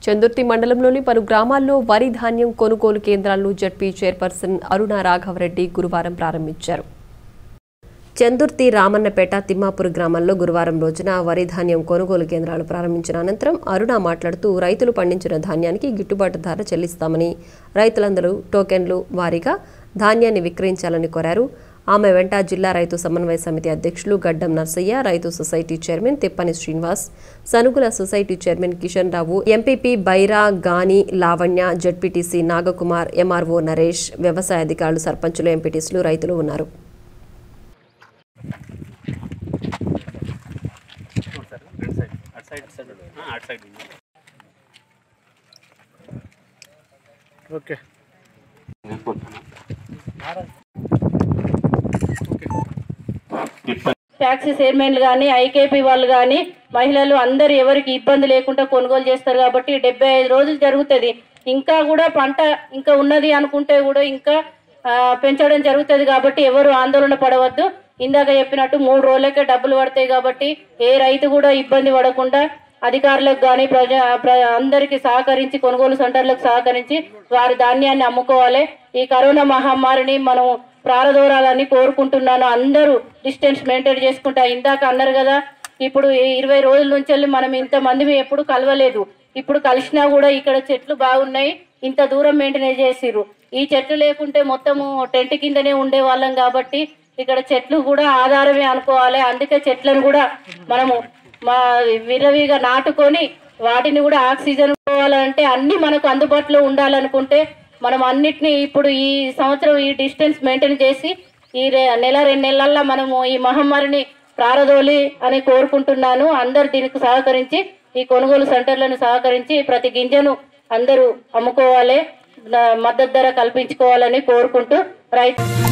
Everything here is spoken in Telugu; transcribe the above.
చందుర్తి మండలంలోని పలు గ్రామాల్లో వరి ధాన్యం కొనుగోలు కేంద్రాలను జడ్పీ చైర్పర్సన్ అరుణ రాఘవరెడ్డి గురువారం ప్రారంభించారు చందుర్తి రామన్నపేట తిమ్మాపూర్ గ్రామాల్లో గురువారం రోజున వరి ధాన్యం కొనుగోలు కేంద్రాలు ప్రారంభించిన అనంతరం అరుణ మాట్లాడుతూ రైతులు పండించిన ధాన్యానికి గిట్టుబాటు ధర చెల్లిస్తామని రైతులందరూ టోకెన్లు వారీగా ధాన్యాన్ని విక్రయించాలని కోరారు ఆమె వెంట జిల్లా రైతు సమన్వయ సమితి అధ్యక్షులు గడ్డం నర్సయ్య రైతు society chairman Tippani Srinivas Sanugula society chairman Kishan Rao MPP Bairagani Lavanya ZPTC Nagakumar MRO Naresh వ్యవసాయ అధికారులు సర్పంచులు ఎంపీటీసీలు రైతులు ఉన్నారు ఓకే ట్యాక్సీ చైర్మన్లు కానీ ఐకేపీ వాళ్ళు కానీ మహిళలు అందరు ఎవరికి ఇబ్బంది లేకుండా కొనుగోలు చేస్తారు కాబట్టి డెబ్బై ఐదు రోజులు జరుగుతుంది ఇంకా కూడా పంట ఇంకా ఉన్నది అనుకుంటే కూడా ఇంకా ఆ, పెంచడం జరుగుతుంది కాబట్టి ఎవరు ఆందోళన పడవద్దు ఇందాక చెప్పినట్టు మూడు రోజులకే డబ్బులు పడతాయి కాబట్టి ఏ రైతు కూడా ఇబ్బంది పడకుండా అధికారులకు కానీ ప్రజా ప్ర అందరికీ సహకరించి కొనుగోలు సెంటర్లకు సహకరించి వారి ధాన్యాన్ని అమ్ముకోవాలి ఈ కరోనా మహమ్మారిని మనం ప్రారదోరాలని కోరుకుంటున్నాను అందరూ డిస్టెన్స్ మెయింటైన్ చేసుకుంటా ఇందాక అన్నారు కదా ఇప్పుడు ఈ ఇరవై రోజుల నుంచి వెళ్ళి మనం ఇంతమంది ఎప్పుడు కలవలేదు ఇప్పుడు కలిసినా కూడా ఇక్కడ చెట్లు బాగున్నాయి ఇంత దూరం మెయింటైన్ చేసిర్రు ఈ చెట్లు లేకుంటే మొత్తము టెంట్ కిందనే ఉండే వాళ్ళం కాబట్టి ఇక్కడ చెట్లు కూడా ఆధారమే అనుకోవాలి అందుకే చెట్లను కూడా మనము మా విరవిగా నాటుకొని వాటిని కూడా ఆక్సిజన్ పోవాలంటే అన్ని మనకు అందుబాటులో ఉండాలనుకుంటే మనం అన్నిటినీ ఇప్పుడు ఈ సంవత్సరం ఈ డిస్టెన్స్ మెయింటైన్ చేసి ఈ రె- నెల రెండు నెలల్లో మనము ఈ మహమ్మారిని ప్రారదోలి అని కోరుకుంటున్నాను అందరు దీనికి సహకరించి ఈ కొనుగోలు సెంటర్లను సహకరించి ప్రతి గింజను అందరూ అమ్ముకోవాలి న- మద్దతు ధర కల్పించుకోవాలని కోరుకుంటూ రైతు